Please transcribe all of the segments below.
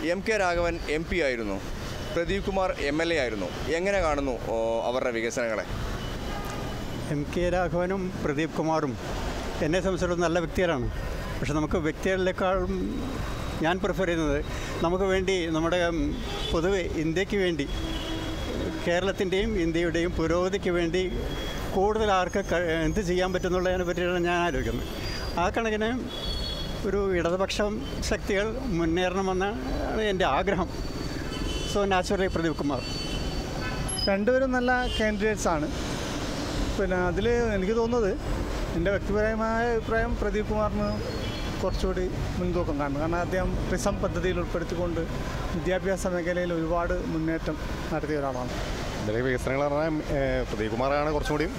M K Raghavan M P ആയിരുന്നു Pradeep Kumar M L A ആയിരുന്നു എങ്ങനെ കാണുന്നു ഓ, അവരുടെ വികസനങ്ങളെ എം കെ രാഘവനും പ്രദീപ് കുമാറും എന്നെ സംബന്ധിച്ചിടത്തോളം നല്ല വ്യക്തികളാണ് പക്ഷെ നമുക്ക് വ്യക്തികളിലേക്കാളും ഞാൻ പ്രിഫർ ചെയ്യുന്നത് നമുക്ക് വേണ്ടി നമ്മുടെ ഉം, പൊതുവെ ഇന്ത്യക്ക് വേണ്ടി കേരളത്തിൻ്റെയും ഇന്ത്യയുടെയും പുരോഗതിക്ക് വേണ്ടി കൂടുതൽ ആർക്ക് ക- എന്ത് ചെയ്യാൻ പറ്റുന്നുള്ളതിനെ പറ്റിയാണ് ഞാൻ ആലോചിക്കുന്നത് ആ കണക്കിന് ഒരു ഇടതുപക്ഷം ശക്തികൾ മുന്നേറണമെന്നാണ് എൻ്റെ ആഗ്രഹം സോ നാച്ചുറലി പ്രദീപ് കുമാർ രണ്ടുപേരും നല്ല കാൻഡിഡേറ്റ്സ് ആണ് പിന്നെ അതിൽ എനിക്ക് തോന്നുന്നത് എൻ്റെ വ്യക്തിപരമായ അഭിപ്രായം പ്രദീപ് കുമാറിന് കുറച്ചുകൂടി മുൻതൂക്കം കാണുന്നു കാരണം അദ്ദേഹം പ്രിസം പദ്ധതിയിൽ ഉൾപ്പെടുത്തിക്കൊണ്ട് വിദ്യാഭ്യാസ മേഖലയിൽ ഒരുപാട് മുന്നേറ്റം നടത്തിയ ഒരാളാണ് ഇതിലെ വികസനങ്ങൾ പറഞ്ഞാൽ ഏഹ്, പ്രദീപ് കുമാറാണ് കുറച്ചും കൂടിയും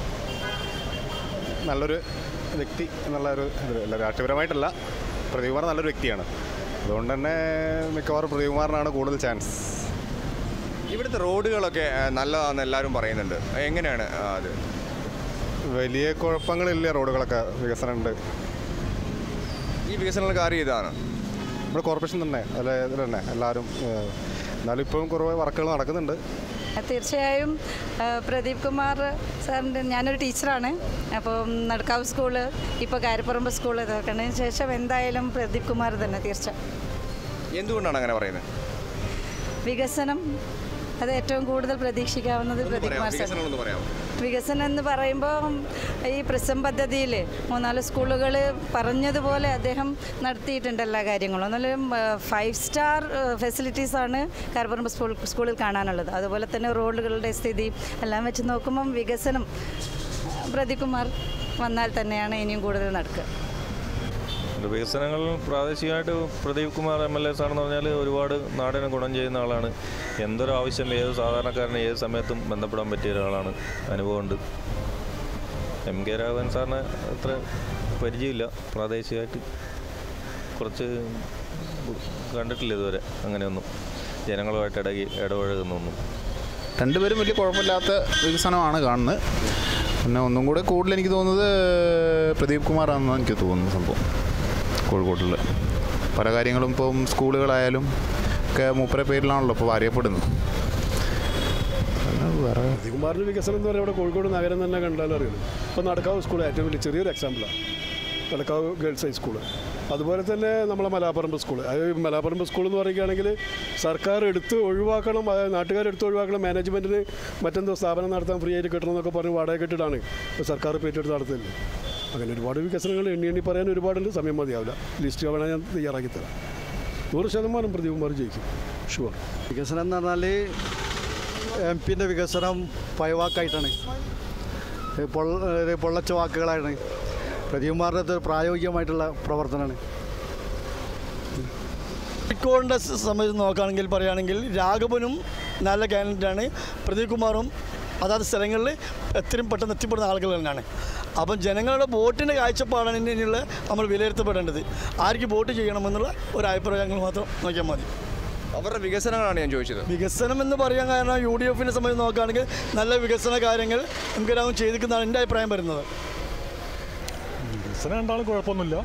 നല്ലൊരു വ്യക്തി എന്നുള്ള ഒരു ഇത് അല്ല രാഷ്ട്രീയപരമായിട്ടല്ല പ്രദീപ് കുമാർ നല്ലൊരു വ്യക്തിയാണ് അതുകൊണ്ട് തന്നെ മിക്കവാറും പ്രദീപ് കുമാറിനാണ് കൂടുതൽ ചാൻസ് ഇവിടുത്തെ റോഡുകളൊക്കെ ആ, നല്ലതാണെന്ന് എല്ലാവരും പറയുന്നുണ്ട് എങ്ങനെയാണ് ആ, അത് വലിയ കുഴപ്പങ്ങളില്ല റോഡുകളൊക്കെ വികസനമുണ്ട് ഈ വികസനങ്ങൾക്ക് ആര് ചെയ്തതാണ് ഇവിടെ കോർപ്പറേഷൻ തന്നെ അല്ല ഇതിൽ തന്നെ എല്ലാവരും ഏഹ്, എന്നാലും ഇപ്പോഴും കുറേ വർക്കുകൾ നടക്കുന്നുണ്ട് തീർച്ചയായും ആ, പ്രദീപ് കുമാർ സാറിൻ്റെ ഞാനൊരു ടീച്ചറാണ് അപ്പം നടക്കാവ് സ്കൂള് ഇപ്പോൾ കാരപ്പറമ്പ് സ്കൂൾ ഇതൊക്കെയാണ് ശേഷം എന്തായാലും പ്രദീപ് കുമാർ തന്നെ തീർച്ച എന്തുകൊണ്ടാണ് അങ്ങനെ പറയുന്നത് വികസനം അത് ഏറ്റവും കൂടുതൽ പ്രതീക്ഷിക്കാവുന്നത് ഒന്ന് പ്രദീപ് പറയാമോ? കുമാർ സാർ വികസനം ഒന്ന് പറയാമോ വികസനം എന്ന് പറയുമ്പോൾ ഈ പ്രിസം പദ്ധതിയിൽ മൂന്നാല് സ്കൂളുകൾ പറഞ്ഞതുപോലെ അദ്ദേഹം നടത്തിയിട്ടുണ്ട് എല്ലാ കാര്യങ്ങളും എന്നാലും ഫൈവ് സ്റ്റാർ ഫെസിലിറ്റീസാണ് കാർപ്പറമ്പ് സ്കൂൾ സ്കൂളിൽ കാണാനുള്ളത് അതുപോലെ തന്നെ റോഡുകളുടെ സ്ഥിതി എല്ലാം വെച്ച് നോക്കുമ്പം വികസനം പ്രദീപ് കുമാർ വന്നാൽ തന്നെയാണ് ഇനിയും കൂടുതൽ നടക്കുക ഇത് വികസനങ്ങൾ പ്രാദേശികമായിട്ട് Pradeep Kumar M L S ആണെന്ന് പറഞ്ഞാൽ ഒരുപാട് നാടിന് ഗുണം ചെയ്യുന്ന ആളാണ് എന്തൊരു ആവശ്യം ഏത് സാധാരണക്കാരന് ഏത് സമയത്തും ബന്ധപ്പെടാൻ പറ്റിയ ഒരാളാണ് അനുഭവമുണ്ട് എം കെ രാഘവൻ സാറിന് അത്ര പരിചയമില്ല പ്രാദേശികമായിട്ട് കുറച്ച് കണ്ടിട്ടില്ല ഇതുവരെ അങ്ങനെയൊന്നും ജനങ്ങളുമായിട്ട് ഇടകി ഇടപഴകുന്നൊന്നും രണ്ടുപേരും വലിയ കുഴപ്പമില്ലാത്ത വികസനമാണ് കാണുന്നത് പിന്നെ ഒന്നും കൂടെ കൂടുതൽ എനിക്ക് തോന്നുന്നത് പ്രദീപ് കുമാറാണെന്ന് എനിക്ക് തോന്നുന്നു സംഭവം കോഴിക്കോട്ടിൽ പല കാര്യങ്ങളും ഇപ്പം സ്കൂളുകളായാലും ഒക്കെ മൂപ്പര പേരിലാണല്ലോ ഇപ്പോൾ അറിയപ്പെടുന്നത് അല്ലാതെ വേറെ കുമാറിൻ്റെ വികസനം എന്ന് പറയുന്നത് ഇവിടെ കോഴിക്കോട് നഗരം തന്നെ കണ്ടാലും അറിയുള്ളൂ ഇപ്പോൾ നടക്കാവ് സ്കൂൾ ഏറ്റവും വലിയ ചെറിയൊരു എക്സാമ്പിളാണ് നടക്കാവ് ഗേൾസ് ഹൈ സ്കൂൾ അതുപോലെ തന്നെ നമ്മളെ മലാപ്പറമ്പ് സ്കൂൾ അതായത് മലാപ്പറമ്പ് സ്കൂൾ എന്ന് പറയുകയാണെങ്കിൽ സർക്കാർ എടുത്ത് ഒഴിവാക്കണം അതായത് നാട്ടുകാരെടുത്ത് ഒഴിവാക്കണം മാനേജ്മെൻറ്റിന് മറ്റെന്തോ സ്ഥാപനം നടത്താൻ ഫ്രീ ആയിട്ട് കിട്ടണം എന്നൊക്കെ പറഞ്ഞ് വാടക കെട്ടിട്ടാണ് ഇപ്പോൾ സർക്കാർ പേറ്റെടുത്ത് നടത്തുന്നത് അങ്ങനെ ഒരുപാട് വികസനങ്ങൾ എണ്ണി എണ്ണി പറയാൻ ഒരുപാടുണ്ട് സമയം മതിയാവില്ല ലിസ്റ്റ് വേണം ഞാൻ തയ്യാറാക്കി തരാം നൂറ് ശതമാനം പ്രദീപ് കുമാർ ജയിക്കും ഷുവർ വികസനം എന്ന് പറഞ്ഞാൽ എം പിൻ്റെ വികസനം പയവാക്കായിട്ടാണ് പൊള്ള ഇത് പൊള്ളച്ച വാക്കുകളാണ് പ്രദീപ് കുമാറിൻ്റെ പ്രായോഗികമായിട്ടുള്ള പ്രവർത്തനമാണ് കോഴിക്കോടിൻ്റെ സംബന്ധിച്ച് നോക്കുകയാണെങ്കിൽ പറയുകയാണെങ്കിൽ രാഘവനും നല്ല കാൻഡിഡേറ്റാണ് പ്രദീപ് കുമാറും അതാത് സ്ഥലങ്ങളിൽ എത്രയും പെട്ടെന്ന് എത്തിപ്പെടുന്ന ആളുകൾ തന്നെയാണ് അപ്പം ജനങ്ങളുടെ വോട്ടിൻ്റെ കാഴ്ചപ്പാടാണ് ഇനിയുള്ള നമ്മൾ വിലയിരുത്തപ്പെടേണ്ടത് ആർക്ക് വോട്ട് ചെയ്യണമെന്നുള്ള ഒരു അഭിപ്രായങ്ങൾ മാത്രം നോക്കിയാൽ മതി അവരുടെ വികസനങ്ങളാണ് ഞാൻ ചോദിച്ചത് വികസനം എന്ന് പറയാൻ കാരണം യു ഡി എഫിനെ സംബന്ധിച്ച് നോക്കുകയാണെങ്കിൽ നല്ല വികസന കാര്യങ്ങൾ നമുക്ക് രാവും ചെയ്തിരിക്കുന്നതാണ് എൻ്റെ അഭിപ്രായം വരുന്നത് വികസനം രണ്ടാളും കുഴപ്പമൊന്നുമില്ല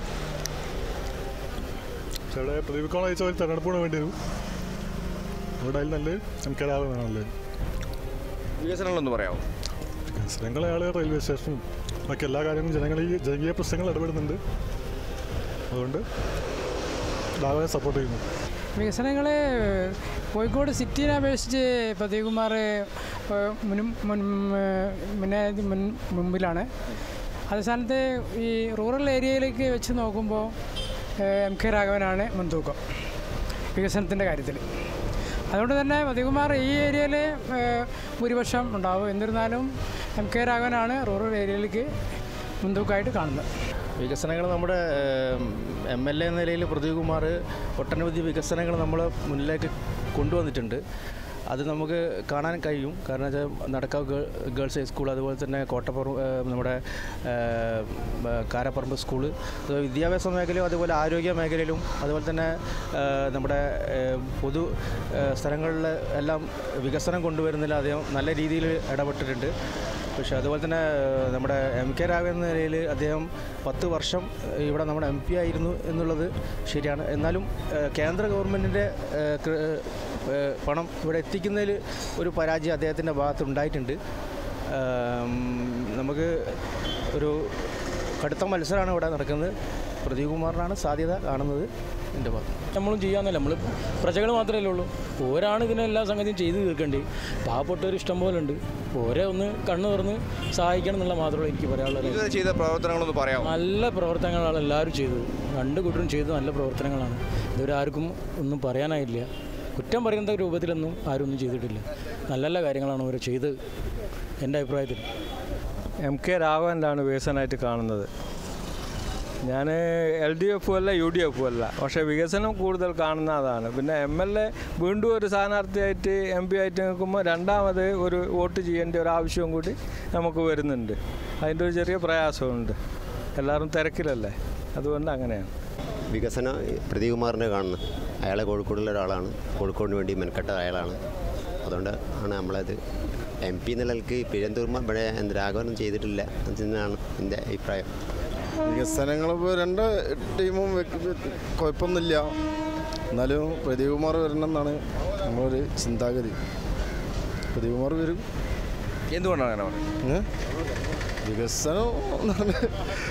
പക്ഷേ ഇവിടെ പ്രദീപ് കുമാർ അയച്ച ഒരു തെരഞ്ഞെടുപ്പിന് വേണ്ടി വരും അവിടെ അതിൽ നല്ല എം കെ രാഘവനാണല്ലേ വികസനങ്ങളൊന്ന് പറയാമോ വികസനങ്ങൾ അയാൾ റെയിൽവേ സ്റ്റേഷനും ബാക്കി എല്ലാ കാര്യങ്ങളും ജനങ്ങൾ ഈ ജനകീയ പ്രശ്നങ്ങൾ ഇടപെടുന്നുണ്ട് അതുകൊണ്ട് രാഘവനെ സപ്പോർട്ട് ചെയ്യുന്നു വികസനങ്ങൾ കോഴിക്കോട് സിറ്റിനെ അപേക്ഷിച്ച് പ്രദീപ് കുമാർ മുനും മുൻ മുന്നേ മുൻ മുമ്പിലാണ് അതേ സ്ഥാനത്ത് ഈ റൂറൽ ഏരിയയിലേക്ക് വെച്ച് നോക്കുമ്പോൾ എം കെ രാഘവനാണ് മുൻതൂക്കം വികസനത്തിൻ്റെ കാര്യത്തിൽ അതുകൊണ്ട് തന്നെ പ്രദീപകുമാർ ഈ ഏരിയയിൽ ഭൂരിപക്ഷം ഉണ്ടാവും എന്നിരുന്നാലും എം കെ രാഘവനാണ് റൂറൽ ഏരിയയിലേക്ക് മുൻതൂക്കമായിട്ട് കാണുന്നത് വികസനങ്ങൾ നമ്മുടെ എം എൽ എ എന്ന നിലയിൽ പ്രദീപ് കുമാർ ഒട്ടനവധി വികസനങ്ങൾ നമ്മൾ മുന്നിലേക്ക് കൊണ്ടുവന്നിട്ടുണ്ട് അത് നമുക്ക് കാണാൻ കഴിയും കാരണം വെച്ചാൽ നടക്കാവ് ഗേ ഗേൾസ് ഹൈസ്കൂൾ അതുപോലെ തന്നെ കോട്ടപ്പുറം ഏഹ്, നമ്മുടെ ഏഹ്, ഏഹ്, കാരപ്പറമ്പ് സ്കൂള് അത് വിദ്യാഭ്യാസ മേഖലയും അതുപോലെ ആരോഗ്യ മേഖലയിലും അതുപോലെ തന്നെ ഏഹ്, നമ്മുടെ ഏഹ്, പൊതു ഏഹ്, സ്ഥലങ്ങളിൽ എല്ലാം വികസനം കൊണ്ടുവരുന്നതിൽ അദ്ദേഹം നല്ല രീതിയിൽ ഇടപെട്ടിട്ടുണ്ട് പക്ഷേ അതുപോലെ തന്നെ ഏഹ്, നമ്മുടെ എം കെ രാഘവൻ എന്ന നിലയിൽ അദ്ദേഹം പത്ത് വർഷം ഏഹ്, ഇവിടെ നമ്മുടെ എം പി ആയിരുന്നു എന്നുള്ളത് ശരിയാണ് എന്നാലും ഏഹ്, കേന്ദ്ര ഗവൺമെൻറ്റിൻ്റെ പണം ഇവിടെ എത്തിക്കുന്നതിൽ ഒരു പരാജയം അദ്ദേഹത്തിൻ്റെ ഭാഗത്ത് ഉണ്ടായിട്ടുണ്ട് ഏം, നമുക്ക് ഒരു കടുത്ത മത്സരമാണ് ഇവിടെ നടക്കുന്നത് പ്രദീപ് കുമാറിനാണ് സാധ്യത കാണുന്നത് എൻ്റെ ഭാഗത്ത് നമ്മളും ചെയ്യാന്നല്ല നമ്മൾ പ്രജകൾ മാത്രമല്ലേ ഉള്ളൂ ഓരാണ് ഇതിനെ എല്ലാ സംഗതിയും ചെയ്തു തീർക്കേണ്ടി പാവപ്പെട്ടവർ ഇഷ്ടം പോലെ ഉണ്ട് ഓരെ ഒന്ന് കണ്ണു തുറന്ന് സഹായിക്കണം എന്നുള്ള മാത്രമേ എനിക്ക് പറയാനുള്ളത് ഇതുവരെ ചെയ്ത പ്രവർത്തനങ്ങളൊന്ന് പറയാമോ നല്ല പ്രവർത്തനങ്ങളാണ് എല്ലാവരും ചെയ്തത് രണ്ട് കൂട്ടരും ചെയ്ത നല്ല പ്രവർത്തനങ്ങളാണ് ഇതുവരെ ആർക്കും ഒന്നും പറയാനായില്ല കുറ്റം പറയുന്ന രൂപത്തിലൊന്നും ആരും ഒന്നും ചെയ്തിട്ടില്ല നല്ല നല്ല കാര്യങ്ങളാണ് അവർ ചെയ്തത് എൻ്റെ അഭിപ്രായത്തിൽ എം കെ രാഘവനിലാണ് വികസനമായിട്ട് കാണുന്നത് ഞാൻ എൽ ഡി എഫും അല്ല യു ഡി എഫും അല്ല പക്ഷേ വികസനം കൂടുതൽ കാണുന്ന അതാണ് പിന്നെ എം എൽ എ വീണ്ടും ഒരു സ്ഥാനാർത്ഥിയായിട്ട് എം പി ആയിട്ട് നിൽക്കുമ്പോൾ രണ്ടാമത് ഒരു വോട്ട് ചെയ്യേണ്ട ഒരു ആവശ്യവും കൂടി നമുക്ക് വരുന്നുണ്ട് അതിൻ്റെ ഒരു ചെറിയ പ്രയാസമുണ്ട് എല്ലാവരും തിരക്കിലല്ലേ അതുകൊണ്ട് അങ്ങനെയാണ് വികസനം പ്രദീപകുമാറിനെ കാണുന്നത് അയാളെ കോഴിക്കോടുള്ള ഒരാളാണ് കോഴിക്കോടിന് വേണ്ടി മെനക്കെട്ട അയാളാണ് അതുകൊണ്ട് ആണ് നമ്മളത് എം പി നിലക്ക് പിഴന്തൂർമ ഇവിടെ എന്ത് രാഘവനും ചെയ്തിട്ടില്ല എന്നാണ് എൻ്റെ അഭിപ്രായം വികസനങ്ങൾ ഇപ്പോൾ രണ്ട് ടീമും വ്യക്തി- വ്യക്തി- കുഴപ്പമൊന്നുമില്ല എന്നാലും പ്രദീപ് കുമാർ വരണം എന്നാണ് നമ്മളൊരു ചിന്താഗതി പ്രദീപ് കുമാർ വരും എന്തുകൊണ്ടാണ് അങ്ങനെ പറയുന്നത് ഏ? വികസനം എന്ന് പറഞ്ഞാൽ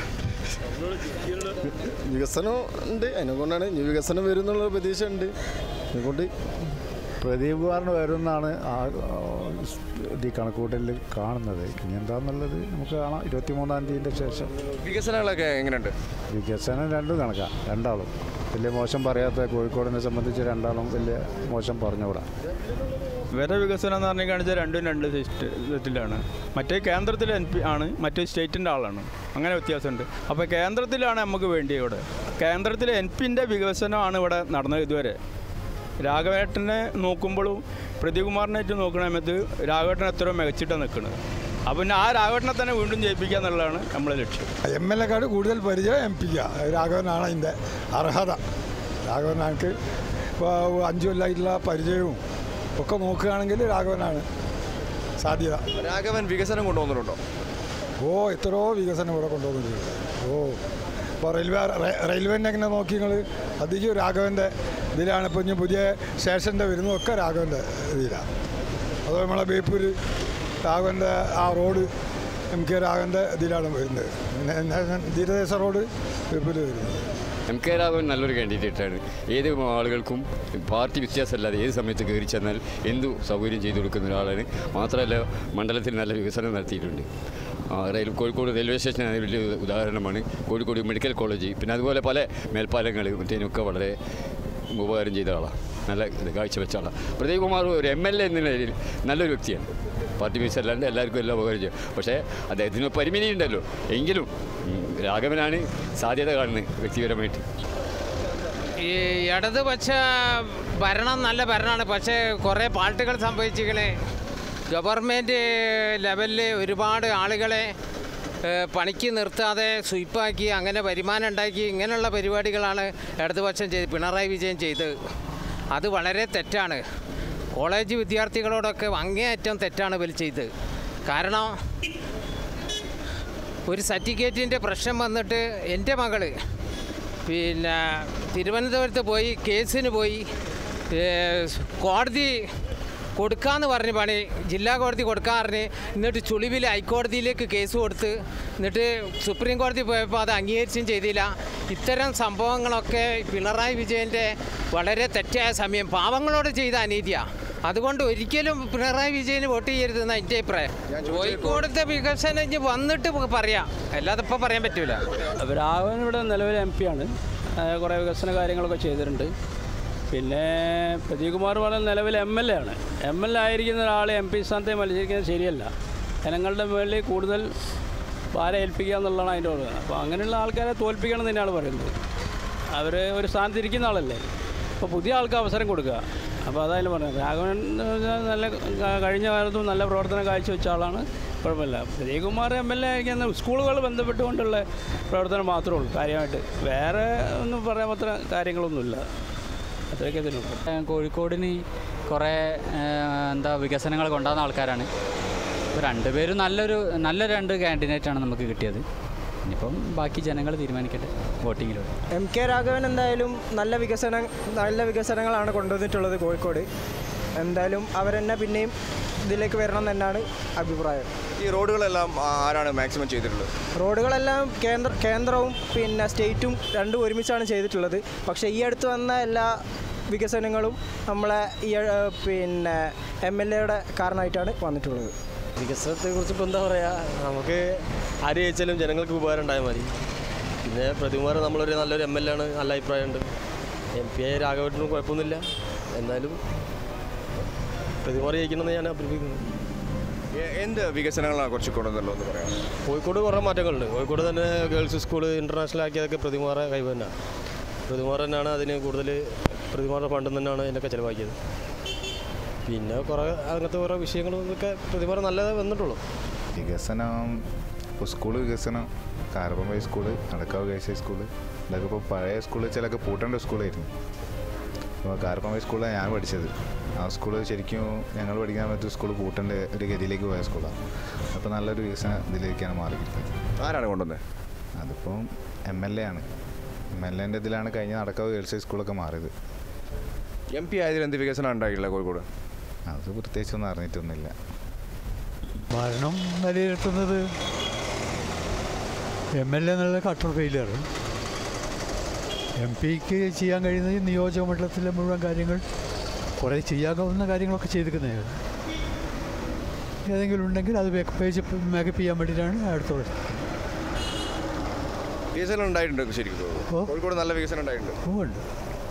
വികസനം ഉണ്ട് അതിനെ കൊണ്ടാണ് ഇനി വികസനം വരും എന്നുള്ള പ്രതീക്ഷ ഉണ്ട് അതുകൊണ്ട് പ്രദീപ് കുമാറിന് വരുമെന്നാണ് ആ ആ, ഇത് ഈ കണക്കൂട്ടലിൽ കാണുന്നത് ഇനി എന്താണെന്നുള്ളത് നമുക്ക് കാണാം ഇരുപത്തി മൂന്നാം തീയതിൻ്റെ ശേഷം വികസനങ്ങളൊക്കെ എങ്ങനെയുണ്ട് വികസനം രണ്ടും കണക്കാം രണ്ടാളും വലിയ മോശം പറയാത്ത കോഴിക്കോടിനെ സംബന്ധിച്ച് രണ്ടാളും വലിയ മോശം പറഞ്ഞുകൂടാ വേറെ വികസനം എന്ന് പറഞ്ഞു കാണിച്ചാൽ രണ്ടും രണ്ട് സിസ്റ്റത്തിലാണ് മറ്റേ കേന്ദ്രത്തിൽ എൻ പി ആണ് മറ്റേ സ്റ്റേറ്റിൻ്റെ ആളാണ് അങ്ങനെ വ്യത്യാസമുണ്ട് അപ്പോൾ കേന്ദ്രത്തിലാണ് നമുക്ക് വേണ്ടി ഇവിടെ കേന്ദ്രത്തിലെ എൻ പിൻ്റെ വികസനമാണ് ഇവിടെ നടന്നത് ഇതുവരെ രാഘവേട്ടനെ നോക്കുമ്പോഴും പ്രദീപകുമാറിനായിട്ട് നോക്കുന്ന സമയത്ത് രാഘവേട്ടൻ എത്രയോ മികച്ചിട്ടാണ് നിൽക്കുന്നത് അപ്പോൾ പിന്നെ ആ രാഘവേട്ടനെ തന്നെ വീണ്ടും ജയിപ്പിക്കുക എന്നുള്ളതാണ് നമ്മളെ ലക്ഷ്യം എം എൽ എക്കാട് കൂടുതൽ പരിചയം എം പിക്ക് രാഘവനാണ് അതിൻ്റെ അർഹത രാഘവനാൾക്ക് ഇപ്പോൾ അഞ്ചു കൊല്ലമായിട്ടുള്ള പരിചയവും ഒക്കെ നോക്കുകയാണെങ്കിൽ രാഘവനാണ് സാധ്യത രാഘവൻ വികസനം കൊണ്ടുവന്നിട്ടുണ്ടോ ഓ എത്രയോ വികസനം ഇവിടെ കൊണ്ടുവന്നിട്ടുണ്ട് ഓ ഇപ്പോൾ റെയിൽവേ റെ- റെയിൽവേൻ്റെ എങ്ങനെ നോക്കി നിങ്ങൾ അധികം രാഘവൻ്റെ ഇതിലാണ് ഇപ്പോൾ ഇനി പുതിയ സ്റ്റേഷൻ്റെ വരുന്നതൊക്കെ രാഘവൻ്റെ ഇതിലാണ് അത് നമ്മളെ ബേപ്പൂർ രാഘവൻ്റെ ആ റോഡ് എം കെ രാഘവൻ്റെ ഇതിലാണ് വരുന്നത് പിന്നെ നാഷണൽ തീരദേശ റോഡ് ബേപ്പൂർ വരുന്നത് എം കെ രാഘവൻ നല്ലൊരു കാൻഡിഡേറ്റാണ് ഏത് ആളുകൾക്കും പാർട്ടി വ്യത്യാസമല്ലാതെ ഏത് സമയത്ത് കയറി ചെന്നാൽ എന്തു സൗകര്യം ചെയ്തു കൊടുക്കുന്ന ഒരാളാണ് മാത്രമല്ല മണ്ഡലത്തിൽ നല്ല വികസനം നടത്തിയിട്ടുണ്ട് ആ, റെയിൽ കോഴിക്കോട് റെയിൽവേ സ്റ്റേഷൻ അതിന് വലിയ ഉദാഹരണമാണ് കോഴിക്കോട് മെഡിക്കൽ കോളേജ് പിന്നെ അതുപോലെ പല മേൽപ്പാലങ്ങൾ മറ്റേനൊക്കെ വളരെ ഉപകാരം ചെയ്ത ആളാണ് നല്ല ഇത് കാഴ്ചവെച്ച ആളാണ് പ്രദീപ് കുമാർ ഒരു എം എൽ എ എന്ന നിലയിൽ നല്ലൊരു വ്യക്തിയാണ് പാർട്ടി ബേസ് അല്ലാണ്ട് എല്ലാവർക്കും എല്ലാം ഉപകാരം ചെയ്യും പക്ഷേ അദ്ദേഹത്തിന് പരിമിതി ഉണ്ടല്ലോ എങ്കിലും ഉം, രാഘവനാണ് സാധ്യത കാണുന്നത് വ്യക്തിപരമായിട്ട് ഈ ഇടതുപക്ഷ ഭരണം നല്ല ഭരണമാണ് പക്ഷേ കുറേ പാർട്ടികൾ സംഭവിച്ചിരിക്കണേ ഗവൺമെൻറ് ലെവലിൽ ഒരുപാട് ആളുകളെ ഏഹ്, പണിക്ക് നിർത്താതെ സ്വീപ്പാക്കി അങ്ങനെ വരുമാനം ഉണ്ടാക്കി ഇങ്ങനെയുള്ള പരിപാടികളാണ് ഇടതുപക്ഷം ചെയ്ത് പിണറായി വിജയൻ ചെയ്തത് അത് വളരെ തെറ്റാണ് കോളേജ് വിദ്യാർത്ഥികളോടൊക്കെ അങ്ങേയറ്റം തെറ്റാണ് ഇവർ ചെയ്തത് കാരണം ഒരു സർട്ടിഫിക്കറ്റിൻ്റെ പ്രശ്നം വന്നിട്ട് എൻ്റെ മകള് പിന്നെ തിരുവനന്തപുരത്ത് പോയി കേസിന് പോയി ഏ, കോടതി കൊടുക്കാന്ന് പറഞ്ഞ് പണി ജില്ലാ കോടതി കൊടുക്കാൻ പറഞ്ഞ് എന്നിട്ട് ചുളിവിൽ ഹൈക്കോടതിയിലേക്ക് കേസ് കൊടുത്ത് എന്നിട്ട് സുപ്രീം കോടതി പോയപ്പോൾ അത് അംഗീകരിച്ചും ചെയ്തില്ല ഇത്തരം സംഭവങ്ങളൊക്കെ പിണറായി വിജയൻ്റെ വളരെ തെറ്റായ സമയം പാവങ്ങളോട് ചെയ്ത അനീതിയാണ് അതുകൊണ്ട് ഒരിക്കലും പിണറായി വിജയന് വോട്ട് ചെയ്യരുതെന്നാണ് എൻ്റെ അഭിപ്രായം കോഴിക്കോടത്തെ വികസനം ഇനി വന്നിട്ട് പറയാം അല്ലാതെ ഇപ്പോൾ പറയാൻ പറ്റൂല രാഘവൻ ഇവിടെ നിലവിൽ എം പി ആണ് ആ, കുറേ വികസന കാര്യങ്ങളൊക്കെ ചെയ്തിട്ടുണ്ട് പിന്നെ പ്രദീപ് കുമാർ പറഞ്ഞ നിലവിൽ എം എൽ എ ആണ് എം എൽ എ ആയിരിക്കുന്ന ഒരാൾ എം പി സ്ഥാനത്തെ മത്സരിക്കുന്നത് ശരിയല്ല ജനങ്ങളുടെ മുകളിൽ കൂടുതൽ ഭാരം ഏൽപ്പിക്കുക എന്നുള്ളതാണ് അതിൻ്റെ ഓർമ്മ അപ്പോൾ അങ്ങനെയുള്ള ആൾക്കാരെ തോൽപ്പിക്കണം എന്ന് തന്നെയാണ് പറയുന്നത് അവർ ഒരു സ്ഥാനത്തിരിക്കുന്ന ആളല്ലേ അപ്പോൾ പുതിയ ആൾക്ക് അവസരം കൊടുക്കുക അപ്പോൾ അതായാലും പറഞ്ഞത് രാഘവൻ എന്ന് പറഞ്ഞാൽ നല്ല ക- കഴിഞ്ഞ കാലത്തും നല്ല പ്രവർത്തനം കാഴ്ചവെച്ച ആളാണ് കുഴപ്പമില്ല പ്രദീപകുമാർ എം എൽ എ ആയിരിക്കുന്ന സ്കൂളുകൾ ബന്ധപ്പെട്ടുകൊണ്ടുള്ള പ്രവർത്തനം മാത്രമേ ഉള്ളൂ കാര്യമായിട്ട് വേറെ ഒന്നും പറയാൻ മാത്രം കാര്യങ്ങളൊന്നുമില്ല അത്രയൊക്കെ ഇതിനുള്ളൂ കോഴിക്കോടിന് കുറേ എന്താ വികസനങ്ങൾ കൊണ്ടുവന്ന ആൾക്കാരാണ് ഇപ്പോൾ രണ്ടുപേരും നല്ലൊരു നല്ല രണ്ട് കാൻഡിഡേറ്റാണ് നമുക്ക് കിട്ടിയത് ഇനിയിപ്പം ബാക്കി ജനങ്ങൾ തീരുമാനിക്കട്ടെ വോട്ടിങ്ങിലൂടെ എം കെ രാഘവൻ എന്തായാലും നല്ല വികസനം നല്ല വികസനങ്ങളാണ് കൊണ്ടുവന്നിട്ടുള്ളത് കോഴിക്കോട് എന്തായാലും അവരെന്നെ പിന്നെയും ഇതിലേക്ക് വരണം തന്നെയാണ് അഭിപ്രായം ഈ റോഡുകളെല്ലാം ആരാണ് മാക്സിമം ചെയ്തിട്ടുള്ളത് റോഡുകളെല്ലാം കേന്ദ്ര കേന്ദ്രവും പിന്നെ സ്റ്റേറ്റും രണ്ടും ഒരുമിച്ചാണ് ചെയ്തിട്ടുള്ളത് പക്ഷേ ഈ അടുത്ത് വന്ന എല്ലാ വികസനങ്ങളും നമ്മളെ ഈ ഏഹ്, പിന്നെ എം എൽ എയുടെ കാരണമായിട്ടാണ് വന്നിട്ടുള്ളത് വികസനത്തെക്കുറിച്ച് ഇപ്പോൾ എന്താ പറയുക നമുക്ക് ആര് ജയിച്ചാലും ജനങ്ങൾക്ക് ഉപകാരം ഉണ്ടായാൽ മതി പിന്നെ പ്രതികുമാർ നമ്മളൊരു നല്ലൊരു എം എൽ എ ആണ് നല്ല അഭിപ്രായമുണ്ട് എം പി ആയ രാഘവട്ടിനും കുഴപ്പമൊന്നുമില്ല എന്തായാലും പ്രതികുമാർ ജയിക്കണമെന്ന് ഞാൻ അഭ്യർത്ഥിക്കുന്നു എ- എന്ത് വികസനങ്ങളാണ് കുറച്ച് കൊണ്ടുവന്നുള്ളൂ എന്ന് പറയാം കോഴിക്കോട് കുറേ മാറ്റങ്ങളുണ്ട് കോഴിക്കോട് തന്നെ ഗേൾസ് സ്കൂൾ ഇൻ്റർനാഷണൽ ആക്കിയതൊക്കെ പ്രതികുമാറെ കൈവ് തന്നെയാണ് പ്രതികുമാർ തന്നെയാണ് അതിന് കൂടുതൽ പ്രതികുമാറിൻ്റെ ഫണ്ടിൽ തന്നെയാണ് ഇതിനൊക്കെ ചിലവാക്കിയത് പിന്നെ കുറേ അങ്ങനത്തെ കുറേ വിഷയങ്ങളും ഇതൊക്കെ പ്രതികുമാർ നല്ലതേ വന്നിട്ടുള്ളൂ വികസനം ഇപ്പോൾ സ്കൂൾ വികസനം Karaparamba school Nadakkavu girls school ഇതൊക്കെ ഇപ്പോൾ പഴയ സ്കൂളിൽ ചിലൊക്കെ പൂട്ടേണ്ട സ്കൂളായിരുന്നു ഇപ്പോൾ കാരപ്പമ്പൈ സ്കൂളിലാണ് ഞാൻ പഠിച്ചത് ആ സ്കൂൾ ശരിക്കും ഞങ്ങൾ പഠിക്കാൻ പറ്റിയ സ്കൂൾ പൂട്ടേണ്ട ഒരു ഗതിയിലേക്ക് പോയ സ്കൂളാണ് അപ്പോൾ നല്ലൊരു വികസന ഇതിലേക്കാണ് മാറിയിരിക്കുന്നത് ആരാണ് കൊണ്ടുവന്നത് അതിപ്പം എം എൽ എ ആണ് എം എൽ എൻ്റെ ഇതിലാണ് കഴിഞ്ഞ നടക്കാവ് ഗേൾസ് സ്കൂളൊക്കെ മാറിയത് എം പി ആയതിൽ എന്ത് വികസനം ഉണ്ടായിട്ടുള്ളത് കോഴിക്കോട് അത് പ്രത്യേകിച്ചൊന്നും അറിഞ്ഞിട്ടൊന്നുമില്ല ഭരണം വിലയിരുത്തുന്നത് എം എൽ എ എന്നുള്ള കട്ടർ ഫെയിലിയർ എം പിക്ക് ചെയ്യാൻ കഴിയുന്നത് നിയോജക മണ്ഡലത്തിലെ മുഴുവൻ കാര്യങ്ങൾ കുറേ ചെയ്യാവുന്ന കാര്യങ്ങളൊക്കെ ചെയ്തിരിക്കുന്നത് ഏതെങ്കിലും ഉണ്ടെങ്കിൽ അത് പേജ് മേക്കപ്പ് ചെയ്യാൻ വേണ്ടിയിട്ടാണ് അടുത്ത വർഷം വികസനം ഉണ്ടായിട്ടുണ്ട് ശരിക്കും കോഴിക്കോട് നല്ല വികസനം ഉണ്ടായിട്ടുണ്ട് ഉണ്ട്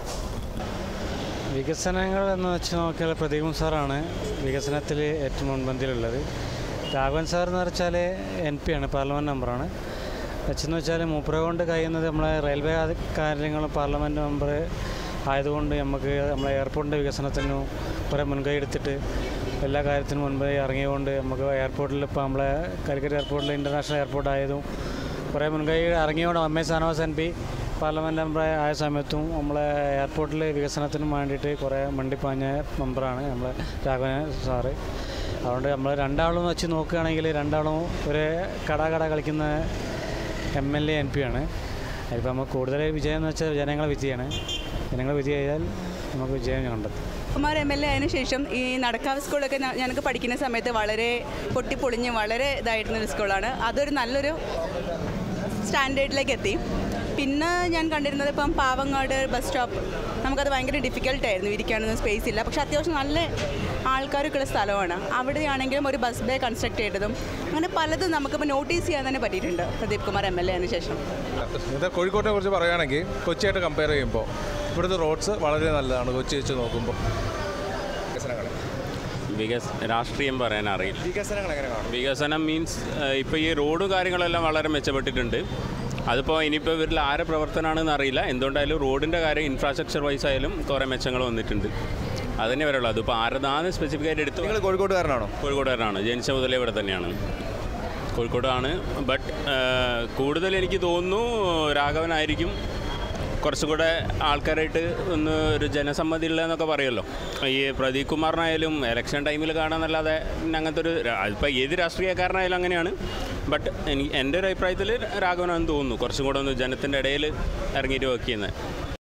വികസനങ്ങൾ എന്ന് വെച്ച് നോക്കിയാൽ പ്രദീപ് സാറാണ് വികസനത്തിൽ ഏറ്റവും മുൻപന്തിയിലുള്ളത് രാഘവൻ സാർ എന്ന് വെച്ചാൽ എൻ പി ആണ് പാർലമെൻറ്റ് മെമ്പറാണ് വെച്ചെന്ന് വെച്ചാൽ മൂപ്പര കൊണ്ട് കഴിയുന്നത് നമ്മളെ റെയിൽവേ കാര്യങ്ങൾ പാർലമെൻറ്റ് മെമ്പർ ആയതുകൊണ്ട് നമുക്ക് നമ്മളെ എയർപോർട്ടിൻ്റെ വികസനത്തിനും കുറേ മുൻകൈ എടുത്തിട്ട് എല്ലാ കാര്യത്തിനും മുൻപേ ഇറങ്ങിയതുകൊണ്ട് നമുക്ക് എയർപോർട്ടിൽ ഇപ്പോൾ നമ്മളെ കാലിക്കറ്റ് എയർപോർട്ടിൽ ഇൻ്റർനാഷണൽ എയർപോർട്ട് ആയതും കുറേ മുൻകൈ ഇറങ്ങിയോണ്ട് M A Shanavas M P parliament member ആയ സമയത്തും നമ്മളെ എയർപോർട്ടിൽ വികസനത്തിനും വേണ്ടിയിട്ട് കുറേ മണ്ടിപ്പാഞ്ഞ മെമ്പറാണ് നമ്മളെ രാഘവൻ സാറ് അതുകൊണ്ട് നമ്മൾ രണ്ടാളും വെച്ച് നോക്കുകയാണെങ്കിൽ രണ്ടാളും ഒരു കട കട കളിക്കുന്ന M L A N P ആണ് അതിപ്പോൾ നമുക്ക് കൂടുതൽ വിജയം എന്ന് വെച്ചാൽ ജനങ്ങളെ വിജയമാണ് ജനങ്ങളെ വിജയം ചെയ്താൽ നമുക്ക് വിജയം കണ്ടെത്തും കുമാർ എം എൽ എ ആയതിനു ശേഷം ഈ നടക്കാവ് സ്കൂളൊക്കെ ഞ- ഞങ്ങൾക്ക് പഠിക്കുന്ന സമയത്ത് വളരെ പൊട്ടിപ്പൊളിഞ്ഞ് വളരെ ഇതായിരുന്ന ഒരു സ്കൂളാണ് അതൊരു നല്ലൊരു സ്റ്റാൻഡേർഡിലേക്ക് എത്തി പിന്നെ ഞാൻ കണ്ടിരുന്നത് ഇപ്പം പാവങ്ങാട് ബസ് സ്റ്റോപ്പ് നമുക്കത് ഭയങ്കര ഡിഫിക്കൽട്ടായിരുന്നു ഇരിക്കാനൊന്നും സ്പേസ് ഇല്ല പക്ഷേ അത്യാവശ്യം നല്ല ആൾക്കാരൊക്കെ ഉള്ള സ്ഥലമാണ് അവിടെയാണെങ്കിലും ഒരു ബസ് ബേ കൺസ്ട്രക്ട് ചെയ്തതും അങ്ങനെ പലതും നമുക്കിപ്പോൾ നോട്ടീസ് ചെയ്യാൻ തന്നെ പറ്റിയിട്ടുണ്ട് Pradeep Kumar M L A ആയതിനു ശേഷം ഇത് കോഴിക്കോട്ടിനെ കുറിച്ച് പറയുകയാണെങ്കിൽ കൊച്ചിയായിട്ട് കമ്പയർ ചെയ്യുമ്പോൾ ഇവിടുത്തെ റോഡ്സ് വളരെ നല്ലതാണ് കൊച്ചി വെച്ച് നോക്കുമ്പോൾ വികസനങ്ങൾ വികസ രാഷ്ട്രീയം പറയാൻ അറിയില്ല വികസനങ്ങൾ എങ്ങനെ കാണും വികസനം മീൻസ് ഇപ്പോൾ ഈ റോഡ് കാര്യങ്ങളെല്ലാം വളരെ മെച്ചപ്പെട്ടിട്ടുണ്ട് അതിപ്പോൾ ഇനിയിപ്പോൾ ഇവരിൽ ആരെ പ്രവർത്തനമാണെന്ന് അറിയില്ല എന്തുകൊണ്ടായാലും റോഡിൻ്റെ കാര്യം ഇൻഫ്രാസ്ട്രക്ചർ വൈസ് ആയാലും കുറേ മെച്ചങ്ങൾ വന്നിട്ടുണ്ട് അതന്നെ വരുള്ളൂ അതിപ്പോൾ ആരതാണ് സ്പെസിഫിക് ആയിട്ട് എടുത്തു നിങ്ങൾ കോഴിക്കോട്ടുകാരനാണോ കോഴിക്കോട്ടുകാരനാണ് ജനിച്ച മുതലേ ഇവിടെ തന്നെയാണ് കോഴിക്കോടാണ് ബട്ട് കൂടുതൽ എനിക്ക് തോന്നുന്നു രാഘവനായിരിക്കും കുറച്ചും കൂടെ ആൾക്കാരായിട്ട് ഒന്ന് ഒരു ജനസമ്മതി ഉള്ളതെന്നൊക്കെ പറയുമല്ലോ ഈ പ്രദീപ് കുമാറിനായാലും ഇലക്ഷൻ ടൈമിൽ കാണാന്നല്ലാതെ പിന്നെ അങ്ങനത്തെ ഒരു ഇപ്പോൾ ഏത് രാഷ്ട്രീയക്കാരനായാലും അങ്ങനെയാണ് ബട്ട് എനിക്ക് എൻ്റെ ഒരു അഭിപ്രായത്തിൽ രാഘവനാണെന്ന് തോന്നുന്നു കുറച്ചും കൂടെ ഒന്ന് ജനത്തിൻ്റെ ഇടയിൽ ഇറങ്ങിയിട്ട് വർക്ക് ചെയ്യുന്നത്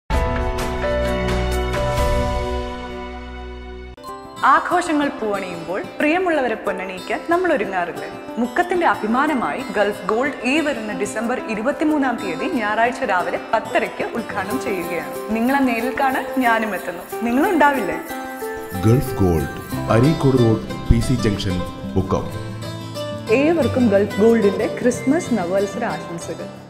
ആഘോഷങ്ങൾ പൂവണിയുമ്പോൾ പ്രിയമുള്ളവരെ പൊന്നണിയിക്കാൻ നമ്മൾ ഒരുങ്ങാറില്ലേ മുക്കത്തിന്റെ അഭിമാനമായി ഗൾഫ് ഗോൾഡ് ഈ വരുന്ന ഡിസംബർ ഇരുപത്തിമൂന്നാം തീയതി ഞായറാഴ്ച രാവിലെ പത്തരയ്ക്ക് ഉദ്ഘാടനം ചെയ്യുകയാണ് നിങ്ങളെ നേരിൽ കാണാൻ ഞാനും എത്തുന്നു നിങ്ങളും ഉണ്ടാവില്ലേ Gulf Gold Areekode road P C junction Mukkam ഏവർക്കും ഗൾഫ് ഗോൾഡിന്റെ ക്രിസ്മസ് നവവത്സര ആശംസകൾ